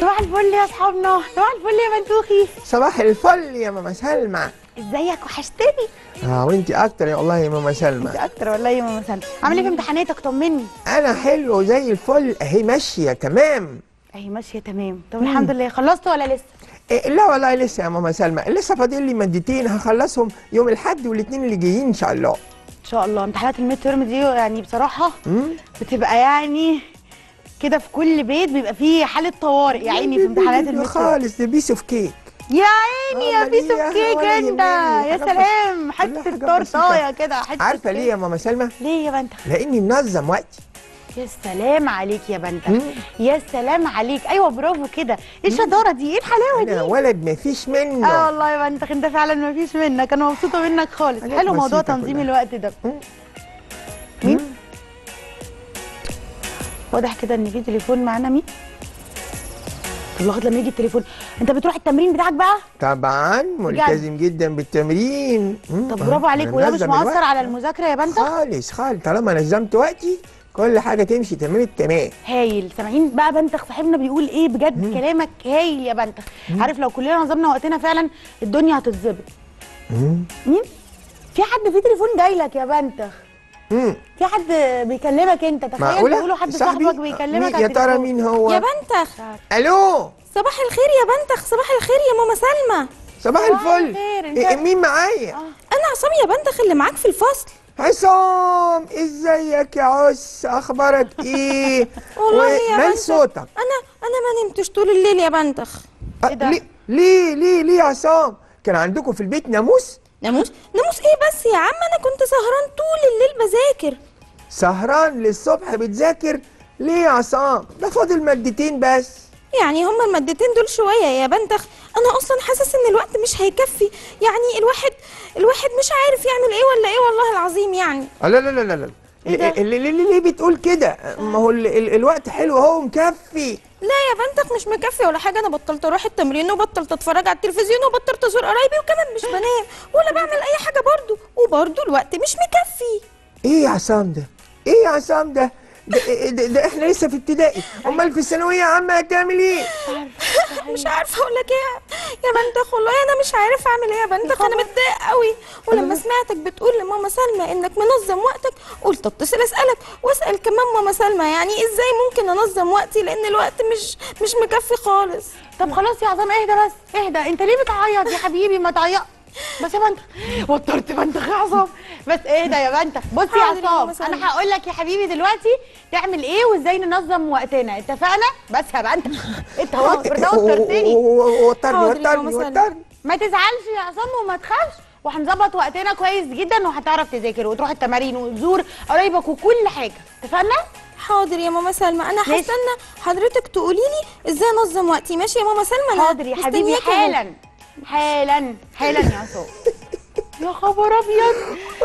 صباح الفل يا اصحابنا صباح الفل يا منتوخي صباح الفل يا ماما سلمى ازيك وحشتني اه وانت اكتر يا والله يا ماما سلمى انت اكتر والله يا ماما سلمى عامل ايه في امتحاناتك طمني انا حلو زي الفل اهي ماشيه تمام اهي ماشيه تمام طب الحمد لله خلصت ولا لسه إيه لا والله لسه يا ماما سلمى لسه فاضل لي مادتين هخلصهم يوم الاحد والاثنين اللي جايين ان شاء الله ان شاء الله امتحانات الميد تيرم دي يعني بصراحه مم؟ بتبقى يعني كده في كل بيت بيبقى فيه حاله طوارئ يا عيني في امتحانات الميد تيرم خالص ده بيس اوف كيك يا عيني يا آه، بيس اوف مالية كيك ولا انت يهمني. يا حاجة سلام بس- حته حاجة تورتايه بسيطة. كده حته عارفه ليه كيك. يا ماما سلمى ليه يا بنت لاني منظم وقتي يا سلام عليك يا بنت مم. يا سلام عليك ايوه برافو كده ايه الشطاره دي ايه الحلاوه انا دي ولد مفيش منه اه والله يا بنت انت فعلا ما فيش منك انا مبسوطه منك خالص حاجات حلو موضوع بسيطة تنظيم كلها. الوقت ده مم. مين واضح كده ان في تليفون معانا مين طب لغايه لما يجي التليفون انت بتروح التمرين بتاعك بقى طبعا ملتزم جدا بالتمرين مم. طب برافو عليك أنا وده مش منظم مؤثر الوقت. على المذاكره يا بنت خالص خالص طالما نظمت وقتي كل حاجه تمشي تمام التمام هايل سامعين بقى بنتخ صاحبنا بيقول ايه بجد كلامك هايل يا بنتخ عارف لو كلنا نظمنا وقتنا فعلا الدنيا هتتظبط مم. مين في حد في تليفون جاي لك يا بنتخ مم. في حد بيكلمك انت تخيل معقولة؟ تقولوا حد صاحبي؟ صاحبك بيكلمك مين- على يا ترى التليفون. مين هو يا بنتخ الو صباح الخير يا بنتخ صباح الخير يا ماما سلمى صباح صباح الفل الخير، انت- إيه مين معايا انا عصام يا بنتخ اللي معاك في الفصل عصام ازيك يا عس اخبارك ايه والله يا مال بنتخ صوتك انا انا ما نمتش طول الليل يا بنتخ أه، إيه ده؟ ليه ليه ليه ليه يا عصام كان عندكم في البيت ناموس ناموس ناموس ايه بس يا عم انا كنت سهران طول الليل بذاكر سهران للصبح بتذاكر ليه يا عصام ده فاضل مادتين بس يعني هما المادتين دول شويه يا بنتخ انا اصلا حاسس ان الوقت مش هيكفي يعني الواحد الواحد مش عارف يعمل ايه ولا ايه والله العظيم يعني لا لا لا لا لا إيه ده؟ ليه, ليه, ليه بتقول كده ما هو ال ال الوقت حلو اهو مكفي لا يا بنتك مش مكفي ولا حاجه انا بطلت اروح التمرين وبطلت اتفرج على التلفزيون وبطلت ازور قرايبي وكمان مش بنام ولا بعمل اي حاجه برضو وبرضو الوقت مش مكفي ايه يا عصام ده ايه يا عصام ده ده, ده, ده احنا لسه في ابتدائي امال في الثانويه عامه هتعمل ايه مش عارفه اقول لك ايه يا بنتخ والله انا مش عارف اعمل ايه يا بنتخ انا متضايق قوي ولما سمعتك بتقول لماما سلمى انك منظم وقتك قلت اتصل اسالك واسال كمان ماما سلمى يعني ازاي ممكن انظم وقتي لان الوقت مش مش مكفي خالص طب خلاص يا عظام اهدى بس اهدى انت ليه بتعيط يا حبيبي ما تعيط بس يا بنتخ وترت بنتخ يا عظام بس اهدى يا بنتخ بصي يا حاضر يا ماما عصام سلمى. انا هقول لك يا حبيبي دلوقتي تعمل ايه وازاي ننظم وقتنا اتفقنا بس يا بنتخ انت وتر ده وترتني وترني حاضر يا وترني ماما وترني ما تزعلش يا عصام وما تخافش وهنظبط وقتنا كويس جدا وهتعرف تذاكر وتروح التمارين وتزور قرايبك وكل حاجه اتفقنا حاضر يا ماما سلمى انا ماشي. هستنى حضرتك تقولي لي ازاي انظم وقتي ماشي يا ماما سلمى أنا حاضر يا حبيبي مستنياكي أهو. حالا حالا حالا يا عصام يا خبر ابيض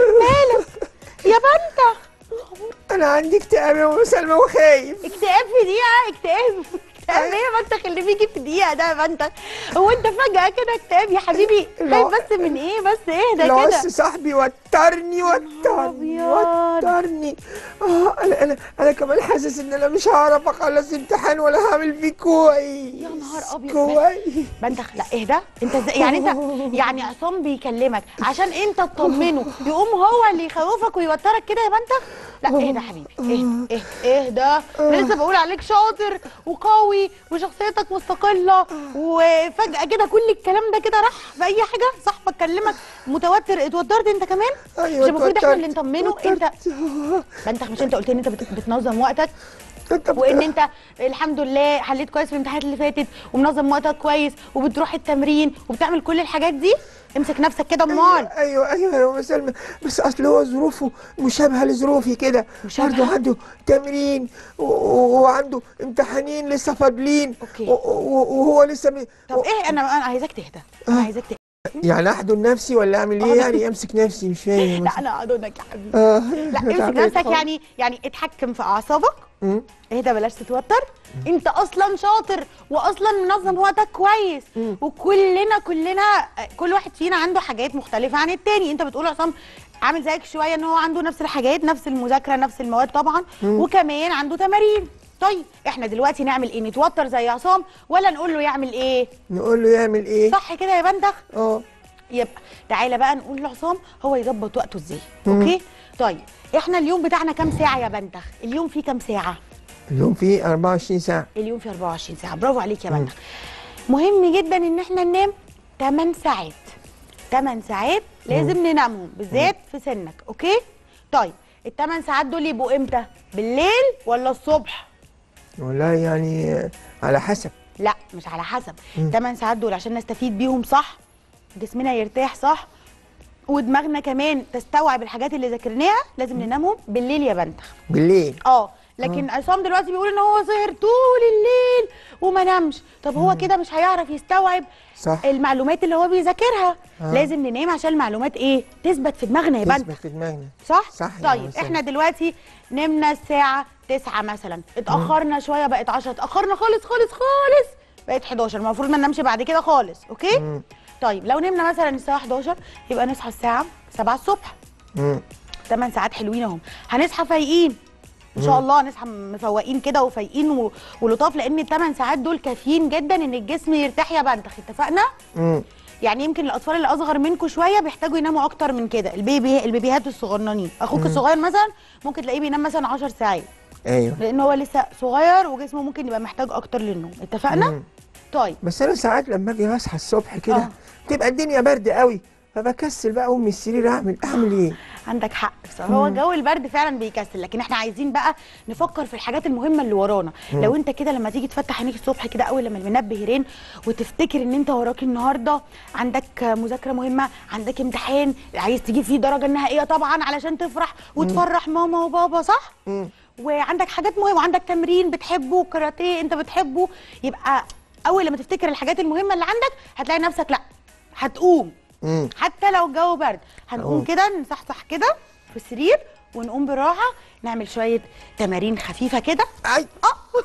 مالك يا بنتخ انا عندي اكتئاب يا ام سلمى وخايف اكتئاب في دقيقه اكتئاب اكتئاب ايه يا بنتخ اللي بيجي في دقيقه ده يا بنتخ هو انت فجاه كده اكتئاب يا حبيبي لا. خايف بس من ايه بس اهدى العص كده صاحبي وترني وترني أبيض. وترني اه انا انا انا كمان حاسس ان انا مش هعرف اخلص امتحان ولا هعمل فيه كويس يا نهار أبيض. كويس بنتخ لا اهدى انت ازاي يعني انت يعني عصام بيكلمك عشان انت تطمنه يقوم هو اللي يخوفك ويوترك كده يا بنتخ لا اهدى حبيبي اهدى اهدى اهدى انا لسه بقول عليك شاطر وقوي وشخصيتك مستقله وفجاه كده كل الكلام ده كده راح في اي حاجه صاحبك كلمك متوتر اتوترت انت كمان ايوه مش المفروض احنا اتوترت. اللي نطمنه انت اتوترت. بنتخ مش انت قلت لي انت بت- بتنظم وقتك طب- وان انت الحمد لله حليت كويس في الامتحانات اللي فاتت ومنظم وقتك كويس وبتروح التمرين وبتعمل كل الحاجات دي امسك نفسك كده امال ايوه ايوه يا ام سلمى بس اصل هو ظروفه مشابهه لظروفي كده مشابهة؟ برضه عنده تمرين و- و- وعنده امتحانين لسه فاضلين أوكي. و- و- وهو لسه م... طب ايه انا انا عايزاك تهدى انا عايزاك تهدى يعني احضن نفسي ولا اعمل ايه يعني امسك نفسي مش فاهم لا انا اعذرك يا حبيبي آه. لا امسك نفسك يعني يعني اتحكم في اعصابك مم. اهدى بلاش تتوتر انت اصلا شاطر واصلا منظم وقتك كويس وكلنا كلنا كل واحد فينا عنده حاجات مختلفه عن التاني انت بتقول عصام عامل زيك شويه ان هو عنده نفس الحاجات نفس المذاكره نفس المواد طبعا وكمان عنده تمارين طيب احنا دلوقتي نعمل ايه نتوتر زي عصام ولا نقول له يعمل ايه نقول له يعمل ايه صح كده يا بندخ اه يبقى تعالى بقى نقول لعصام هو يظبط وقته ازاي اوكي طيب احنا اليوم بتاعنا كام ساعه يا بندخ اليوم فيه كام ساعه اليوم فيه 24 ساعه اليوم فيه 24 ساعه برافو عليك يا بندخ مهم جدا ان احنا ننام 8 ساعات 8 ساعات لازم ننامهم بالذات في سنك اوكي طيب الثمان ساعات دول يبقوا امتى بالليل ولا الصبح والله يعني آه، على حسب لا مش على حسب 8 ساعات دول عشان نستفيد بيهم صح جسمنا يرتاح صح ودماغنا كمان تستوعب الحاجات اللي ذاكرناها لازم ننامهم بالليل يا بنتخ بالليل اه لكن عصام دلوقتي بيقول ان هو سهر طول الليل وما نامش طب هو كده مش هيعرف يستوعب صح. المعلومات اللي هو بيذاكرها آه. لازم ننام عشان المعلومات ايه تثبت في دماغنا يا تثبت بنتخ في دماغنا صح؟ صح يا طيب مساء. احنا دلوقتي نمنا الساعة 9 مثلا اتأخرنا شوية بقت 10 اتأخرنا خالص خالص خالص بقت 11 المفروض ما ننامش بعد كده خالص اوكي؟ طيب لو نمنا مثلا الساعة 11 يبقى نصحى الساعة 7 الصبح مم. 8 ساعات حلوين اهم هنصحى فايقين ان شاء الله نصحى مفوقين كده وفايقين و... ولطاف لان الثمان ساعات دول كافيين جدا ان الجسم يرتاح يا بنتخ اتفقنا؟ مم. يعني يمكن الاطفال اللي اصغر منكم شويه بيحتاجوا يناموا اكتر من كده البيبي البيبيهات الصغننين اخوك الصغير مثلا ممكن تلاقيه بينام مثلا 10 ساعات ايوه لان هو لسه صغير وجسمه ممكن يبقى محتاج اكتر للنوم اتفقنا مم. طيب بس انا ساعات لما اجي اصحى الصبح كده آه. تبقى الدنيا برد قوي فبكسل بقى اقوم من السرير اعمل اعمل ايه عندك حق بصراحه هو جو البرد فعلا بيكسل لكن احنا عايزين بقى نفكر في الحاجات المهمه اللي ورانا لو انت كده لما تيجي تفتح عينيك الصبح كده اول لما المنبه يرن وتفتكر ان انت وراك النهارده عندك مذاكره مهمه عندك امتحان عايز تجيب فيه درجه نهائيه طبعا علشان تفرح وتفرح ماما وبابا صح مم. وعندك حاجات مهمه وعندك تمرين بتحبه كاراتيه انت بتحبه يبقى اول لما تفتكر الحاجات المهمه اللي عندك هتلاقي نفسك لا هتقوم مم. حتى لو الجو برد هنقوم أقوم. كده نصحصح كده في السرير ونقوم براحه نعمل شويه تمارين خفيفه كده اي اه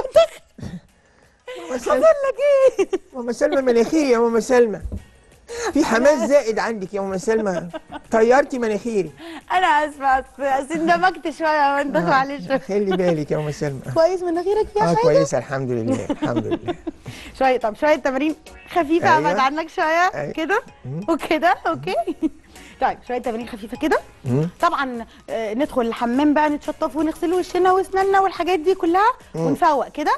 ماما حصل سلمى لك ايه ماما سلمى مناخيري يا ماما سلمى في حماس زائد عندك يا ماما سلمى طيرتي مناخيري انا اسفه بس بس اندمجت شويه يا بنت معلش خلي بالك يا ماما سلمى كويس مناخيرك فيها اه حاجه كويسه الحمد لله الحمد لله شويه طب شويه تمارين خفيفه أيوة. ابعد عنك شويه أيوة. كده وكده اوكي طيب شويه تمارين خفيفه كده مم. طبعا آه، ندخل الحمام بقى نتشطف ونغسل وشنا واسناننا والحاجات دي كلها ونفوق كده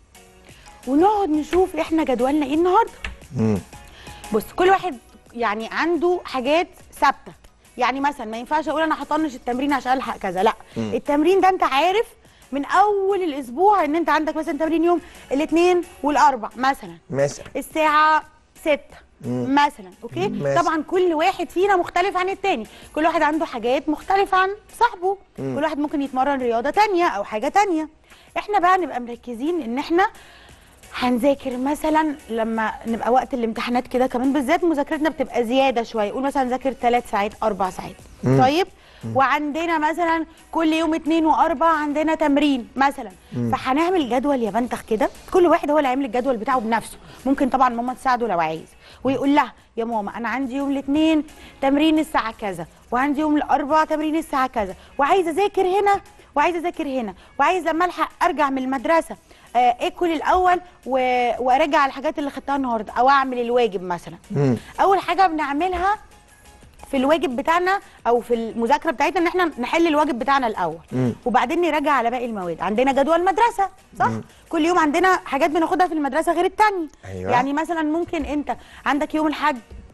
ونقعد نشوف احنا جدولنا ايه النهارده مم. بص كل واحد يعني عنده حاجات ثابته يعني مثلا ما ينفعش اقول انا هطنش التمرين عشان الحق كذا لا التمرين ده انت عارف من اول الاسبوع ان انت عندك مثلا تمرين يوم الاثنين والاربع مثلا مثلا الساعه 6 مم. مثلا اوكي ماشي. طبعا كل واحد فينا مختلف عن التاني كل واحد عنده حاجات مختلفه عن صاحبه كل واحد ممكن يتمرن رياضه تانية او حاجه تانية احنا بقى نبقى مركزين ان احنا هنذاكر مثلا لما نبقى وقت الامتحانات كده كمان بالذات مذاكرتنا بتبقى زياده شويه قول مثلا نذاكر ثلاث ساعات اربع ساعات طيب وعندنا مثلا كل يوم اتنين واربع عندنا تمرين مثلا فهنعمل جدول يا بنتخ كده كل واحد هو اللي هيعمل الجدول بتاعه بنفسه ممكن طبعا ماما تساعده لو عايز ويقول لها يا ماما انا عندي يوم الاثنين تمرين الساعه كذا وعندي يوم الاربعاء تمرين الساعه كذا وعايزه اذاكر هنا وعايزه اذاكر هنا وعايزه لما الحق ارجع من المدرسه آه، اكل الاول و... وارجع الحاجات اللي خدتها النهارده او اعمل الواجب مثلا مم. اول حاجه بنعملها في الواجب بتاعنا او في المذاكره بتاعتنا ان احنا نحل الواجب بتاعنا الاول مم. وبعدين نراجع على باقي المواد عندنا جدول مدرسه صح كل يوم عندنا حاجات بناخدها في المدرسه غير التانية أيوة. يعني مثلا ممكن انت عندك يوم الحد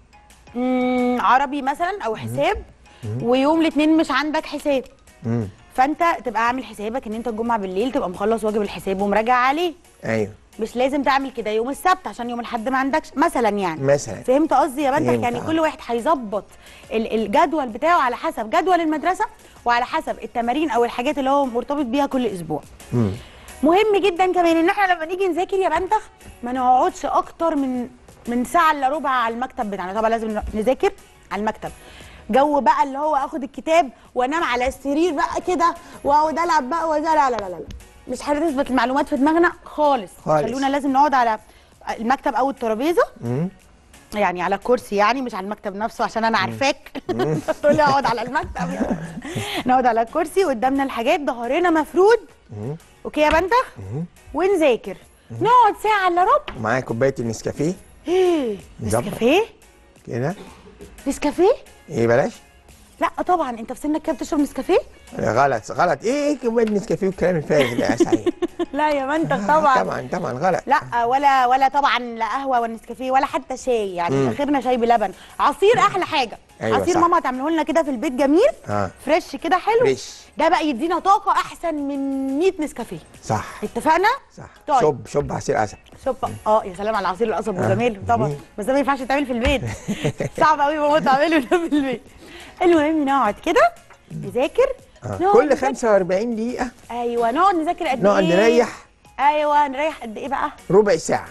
مم، عربي مثلا او حساب ويوم الاثنين مش عندك حساب مم. فانت تبقى عامل حسابك ان انت الجمعه بالليل تبقى مخلص واجب الحساب ومراجع عليه ايوه مش لازم تعمل كده يوم السبت عشان يوم الاحد ما عندكش مثلا يعني مثلا فهمت قصدي يا بنتك فهمت، يعني آه. كل واحد هيظبط ال- الجدول بتاعه على حسب جدول المدرسه وعلى حسب التمارين او الحاجات اللي هو مرتبط بيها كل اسبوع مم. مهم جدا كمان ان احنا لما نيجي نذاكر يا بنتخ ما نقعدش اكتر من من ساعه الا ربع على المكتب بتاعنا طبعا لازم نذاكر على المكتب جو بقى اللي هو اخد الكتاب وانام على السرير بقى كده واقعد العب بقى وزي لا لا لا لا مش هتثبت المعلومات في دماغنا خالص خالص. خلونا لازم نقعد على المكتب او الترابيزه مم. يعني على الكرسي يعني مش على المكتب نفسه عشان انا عارفاك تقول لي اقعد على المكتب نقعد على الكرسي قدامنا الحاجات ظهرنا مفرود اوكي يا بنتخ ونذاكر نقعد ساعه الا ربع معايا كوبايه النسكافيه ايه نظبط. نسكافيه كده نسكافيه ايه بلاش لا طبعا انت في سنك كده بتشرب نسكافيه غلط غلط ايه ايه كوبايه النسكافيه والكلام الفارغ ده يا سعيد لا يا بنتخ طبعا طبعا طبعا غلط لا ولا ولا طبعا لا قهوه ولا نسكافيه ولا حتى شاي يعني اخرنا شاي بلبن عصير احلى حاجه أيوة عصير صح. ماما تعمله لنا كده في البيت جميل اه فريش كده حلو فريش. ده بقى يدينا طاقه احسن من 100 نسكافيه صح اتفقنا صح طيب. شوب شوب عصير اسد شوف اه يا سلام على عصير القصب وجماله طبعا جميل. بس ده ما ينفعش يتعمل في البيت صعب قوي ماما تعمله ده في البيت المهم نقعد كده نذاكر آه. نقعد كل نذاكر. 45 دقيقه ايوه نقعد نذاكر قد نقعد ايه نريح ايوه نريح قد ايه بقى ربع ساعه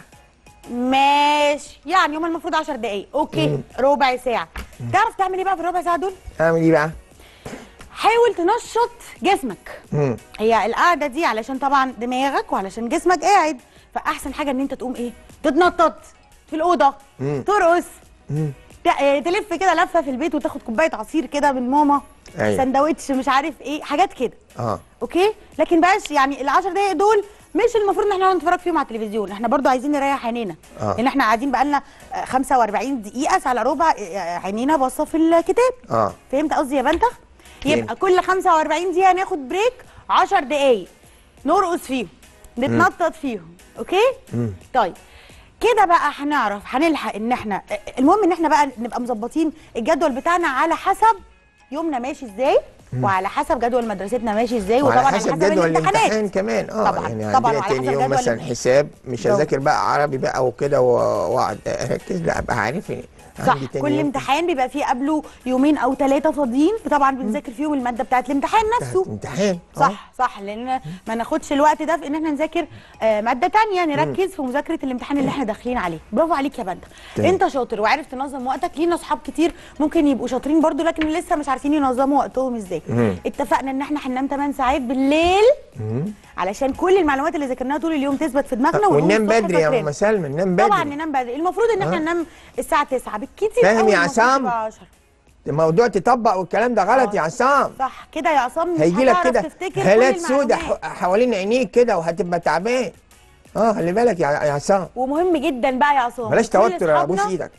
ماشي يعني هما المفروض 10 دقايق اوكي ربع ساعه تعرف تعمل ايه بقى في الربع ساعه دول اعمل ايه بقى حاول تنشط جسمك مم. هي القعده دي علشان طبعا دماغك وعلشان جسمك قاعد فاحسن حاجه ان انت تقوم ايه تتنطط في الاوضه مم. ترقص مم. ت- آه، تلف كده لفه في البيت وتاخد كوبايه عصير كده من ماما أيوة. سندوتش مش عارف ايه حاجات كده اه اوكي لكن بقاش يعني العشر دقايق دول مش المفروض ان احنا نقعد نتفرج فيهم على التلفزيون احنا برضو عايزين نريح عينينا آه. لان احنا قاعدين بقالنا آه، 45 دقيقه ساعه إلا ربع آه، عينينا باصه في الكتاب اه فهمت قصدي يا بنتخ فهمت. يبقى كل 45 دقيقه ناخد بريك 10 دقايق نرقص فيهم نتنطط فيهم اوكي مم. طيب كده بقى هنعرف هنلحق ان احنا المهم ان احنا بقى نبقى مظبطين الجدول بتاعنا على حسب يومنا ماشي ازاي وعلى حسب جدول مدرستنا ماشي ازاي وعلى وطبعا حسب جدول الامتحان كمان اه طبعاً، يعني طبعاً، عندنا وعلى تاني حسب يوم جدول مثلا الامتحان. حساب مش جو. هذاكر بقى عربي بقى وكده و- واقعد اركز لا ابقى عارف إن صح عندي تاني كل يوم امتحان بيبقى فيه قبله يومين او ثلاثه فاضيين طبعا بنذاكر فيهم الماده بتاعت الامتحان نفسه امتحان آه. صح صح لان ما ناخدش الوقت ده في ان احنا نذاكر آه، ماده تانية نركز في مذاكره الامتحان اللي احنا داخلين عليه برافو عليك يا بنت تمام. انت شاطر وعارف تنظم وقتك لينا اصحاب كتير ممكن يبقوا شاطرين برضو لكن لسه مش عارفين ينظموا وقتهم ازاي مم. اتفقنا ان احنا هننام 8 ساعات بالليل علشان كل المعلومات اللي ذاكرناها طول اليوم تثبت في دماغنا ونقوم وننام الصبح بدري يا فاكرينها. ماما سلمى ننام بدري طبعا ننام بدري المفروض ان احنا آه. ننام الساعه 9 بالكتير فاهم قوي يا المفروض عصام؟ تبقى 10. الموضوع تطبق والكلام ده غلط آه. يا عصام صح كده يا عصام مش هيجي لك هتعرف كده تفتكر كل هالات سودة المعلومات. ح- حوالين عينيك كده وهتبقى تعبان اه خلي بالك يا يا عصام ومهم جدا بقى يا عصام بلاش كل توتر ابوس أصحابنا- ايدك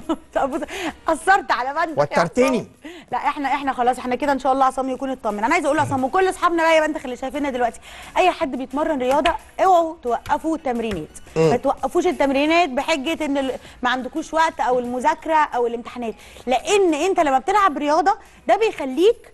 طب بص قصرت على بنتك يا وترتني. عصام. لا احنا احنا خلاص احنا كده ان شاء الله عصام يكون اطمن انا عايزه اقول لعصام وكل اصحابنا بقى يا بنتك اللي شايفيننا دلوقتي اي حد بيتمرن رياضه اوعوا توقفوا التمرينات ما توقفوش التمرينات بحجه ان ال- ما عندكوش وقت او المذاكره او الامتحانات لان انت لما بتلعب رياضه ده بيخليك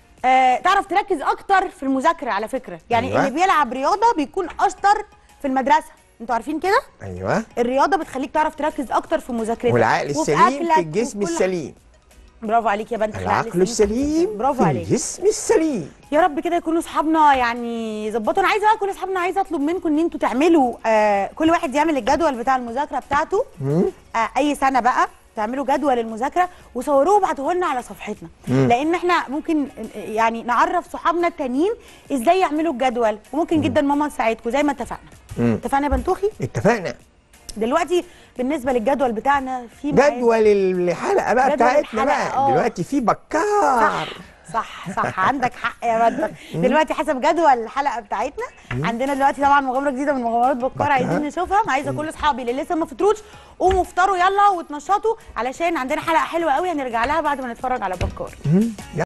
آه تعرف تركز اكتر في المذاكره على فكره يعني أيوة. اللي بيلعب رياضه بيكون اشطر في المدرسه انتوا عارفين كده ايوه الرياضه بتخليك تعرف تركز اكتر في مذاكرتك والعقل وفي السليم أكلك في الجسم وفي كل السليم برافو عليك يا بنت العقل السليم برافو في عليك الجسم السليم يا رب كده يكونوا اصحابنا يعني يظبطوا انا عايزه بقى كل اصحابنا عايزه اطلب منكم ان انتوا تعملوا آه كل واحد يعمل الجدول بتاع المذاكره بتاعته آه اي سنه بقى تعملوا جدول المذاكره وصوروه وابعتوه لنا على صفحتنا لان احنا ممكن آه، يعني نعرف صحابنا التانيين ازاي يعملوا الجدول وممكن جدا ماما تساعدكم زي ما اتفقنا مم. اتفقنا يا بنتوخي اتفقنا دلوقتي بالنسبه للجدول بتاعنا في ميعاد. جدول الحلقه بقى جدول بتاعتنا الحلقة، بقى آه. دلوقتي في بكار صح صح صح عندك حق يا بدر دلوقتي حسب جدول الحلقه بتاعتنا عندنا دلوقتي طبعا مغامره جديده من مغامرات بكار بكار. عايزين نشوفها عايزه كل اصحابي اللي لسه ما فطروش قوموا افطروا يلا وتنشطوا علشان عندنا حلقه حلوه قوي هنرجع لها بعد ما نتفرج على بكار